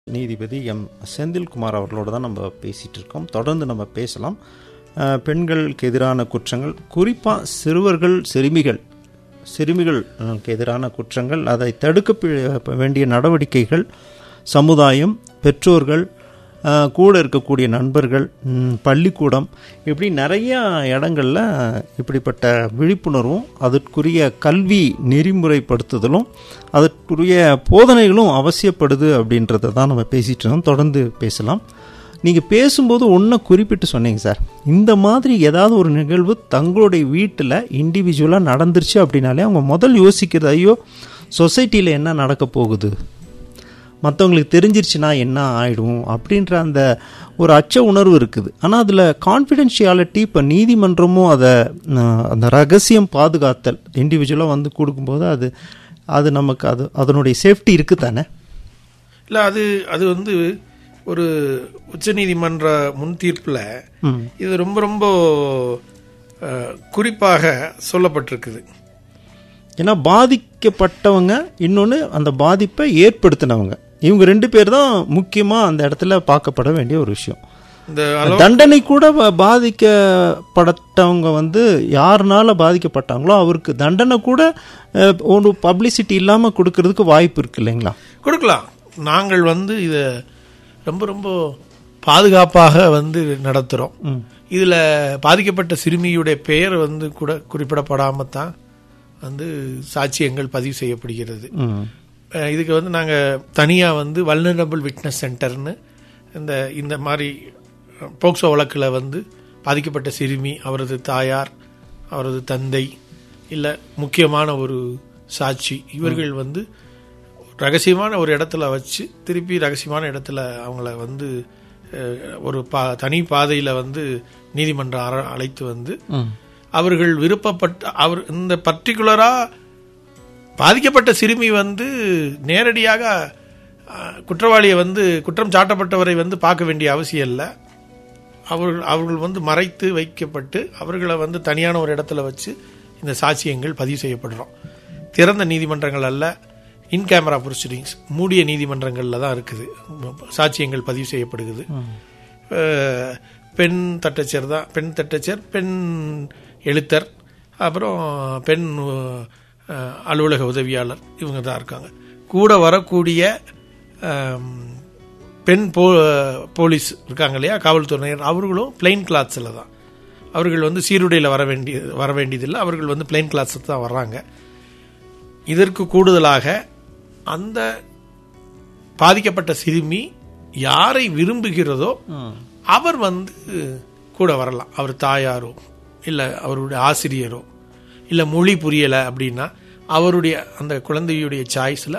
நீதிபதி எம் செந்தில்குமார் அவர்களோட தான் நம்ம பேசிகிட்டு இருக்கோம் தொடர்ந்து நம்ம பேசலாம் அஹ், பெண்களுக்கு எதிரான குற்றங்கள் குறிப்பாக சிறுவர்கள் சிறுமிகள் சிறுமிகளுக்கு எதிரான குற்றங்கள் அதை தடுக்க பி- வேண்டிய நடவடிக்கைகள் சமுதாயம் பெற்றோர்கள் அஹ், கூட இருக்கக்கூடிய நண்பர்கள் ம், பள்ளிக்கூடம் இப்படி நிறைய இடங்களில் இப்படிப்பட்ட விழிப்புணர்வும் அதற்குரிய கல்வி நெறிமுறைப்படுத்துதலும் அதற்குரிய போதனைகளும் அவசியப்படுது அப்படின்றத தான் நம்ம பேசிகிட்டு இருந்தோம் தொடர்ந்து பேசலாம் நீங்கள் பேசும்போது ஒன்றை குறிப்பிட்டு சொன்னீங்க சார் இந்த மாதிரி ஏதாவது ஒரு நிகழ்வு தங்களுடைய வீட்டில் இண்டிவிஜுவலாக நடந்துருச்சு அப்படின்னாலே அவங்க முதல் யோசிக்கிறது ஐயோ சொசைட்டியில் என்ன நடக்க போகுது மற்றவங்களுக்கு தெரிஞ்சிருச்சுன்னா என்ன ஆயிடும் அப்படின்ற அந்த ஒரு அச்ச உணர்வு இருக்குது ஆனால் அதில் கான்ஃபிடென்ஷியாலிட்டி இப்போ நீதிமன்றமும் அதை அஹ், அந்த ரகசியம் பாதுகாத்தல் இண்டிவிஜுவலாக வந்து கொடுக்கும்போது அது அது நமக்கு அது அதனுடைய சேஃப்டி இருக்குது தானே இல்லை அது அது வந்து ஒரு உச்சநீதிமன்ற முன் தீர்ப்பில் ம் இது ரொம்ப ரொம்ப அஹ், குறிப்பாக சொல்லப்பட்டிருக்குது ஏன்னா பாதிக்கப்பட்டவங்க இன்னொன்று அந்த பாதிப்பை ஏற்படுத்தினவங்க இவங்க ரெண்டு பேர் தான் முக்கியமாக அந்த இடத்துல பார்க்கப்பட வேண்டிய ஒரு விஷயம் இந்த தண்டனை கூட ப- பாதிக்கப்பட்டவங்க வந்து யாருனால பாதிக்கப்பட்டாங்களோ அவருக்கு தண்டனை கூட அஹ், ஒரு பப்ளிசிட்டி இல்லாமல் கொடுக்கறதுக்கு வாய்ப்பு இருக்கு இல்லைங்களா கொடுக்கலாம் நாங்கள் வந்து இதை ரொம்ப ரொம்ப பாதுகாப்பாக வந்து நடத்துகிறோம் ம் இதில் பாதிக்கப்பட்ட சிறுமியுடைய பெயர் வந்து கூட குறிப்பிடப்படாமல் தான் வந்து சாட்சியங்கள் பதிவு செய்யப்படுகிறது ம் அஹ் இதுக்கு வந்து நாங்கள் தனியாக வந்து வல்னரபிள் விட்னஸ் சென்டர்னு இந்த இந்த மாதிரி போக்சோ வழக்கில் வந்து பாதிக்கப்பட்ட சிறுமி அவரது தாயார் அவரது தந்தை இல்லை முக்கியமான ஒரு சாட்சி இவர்கள் வந்து ரகசியமான ஒரு இடத்துல வச்சு திருப்பி ரகசியமான இடத்துல அவங்கள வந்து அஹ், ஒரு பா தனி பாதையில் வந்து நீதிமன்றம் அற- அழைத்து வந்து ம் அவர்கள் விருப்பப்பட்ட அவர் இந்த பர்டிகுலராக பாதிக்கப்பட்ட சிறுமி வந்து நேரடியாக அஹ், குற்றவாளியை வந்து குற்றம் சாட்டப்பட்டவரை வந்து பார்க்க வேண்டிய அவசியம் இல்லை அவர்கள் அவர்கள் வந்து மறைத்து வைக்கப்பட்டு அவர்களை வந்து தனியான ஒரு இடத்துல வச்சு இந்த சாட்சியங்கள் பதிவு செய்யப்படுறோம் திறந்த நீதிமன்றங்கள் அல்ல இன் கேமரா ப்ரொசீடிங்ஸ் மூடிய நீதிமன்றங்களில் தான் இருக்குது சாட்சியங்கள் பதிவு செய்யப்படுகிறது அஹ், பெண் தட்டச்சர் தான் பெண் தட்டச்சர் பெண் எழுத்தர் அப்புறம் பெண் அஹ், அலுவலக உதவியாளர் இவங்க தான் இருக்காங்க கூட வரக்கூடிய அம், பெண் போ போலீஸ் இருக்காங்க இல்லையா காவல்துறையினர் அவர்களும் பிளைன் கிளாத்ஸில் தான் அவர்கள் வந்து சீருடையில் வர வேண்டிய வர வேண்டியதில்லை அவர்கள் வந்து பிளைன் கிளாத்ஸில் தான் வர்றாங்க இதற்கு கூடுதலாக அந்த பாதிக்கப்பட்ட சிறுமி யாரை விரும்புகிறதோ ம் அவர் வந்து கூட வரலாம் அவர் தாயாரோ இல்லை அவருடைய ஆசிரியரோ இல்லை மொழி புரியலை அப்படின்னா அவருடைய அந்த குழந்தையுடைய சாய்ஸில்